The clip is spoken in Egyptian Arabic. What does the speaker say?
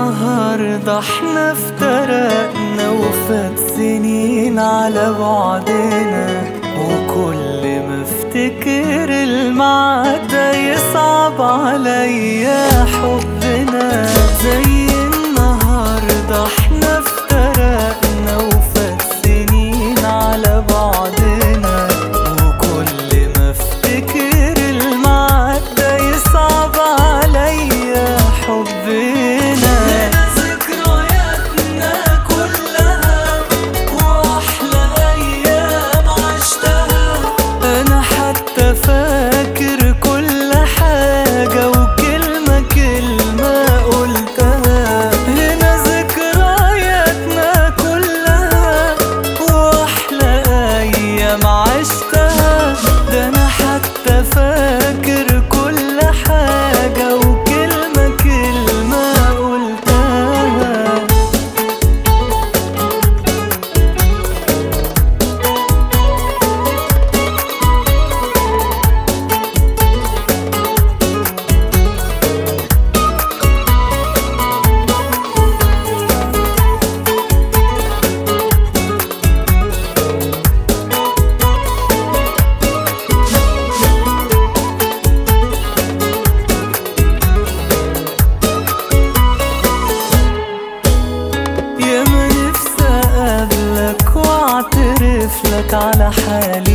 النهاردة احنا افترقنا وفات سنين على بعدنا وكل ما افتكر الميعاد ده يصعب عليا حبنا زي النهاردة احنا افترقنا وفات سنين على بعدنا وكل ما افتكر الميعاد ده يصعب عليا حبنا ذكرياتنا كلها واحلى ايام عشتها انا حتى فاكر كل حاجة وكلمة كلمة قلتها هنا ذكرياتنا كلها واحلى ايام عشتها ده انا حتى فاكر كل حاجة وكلمة كلمة قلتها يا ما نفسي اقابلك واعترف لك على حالي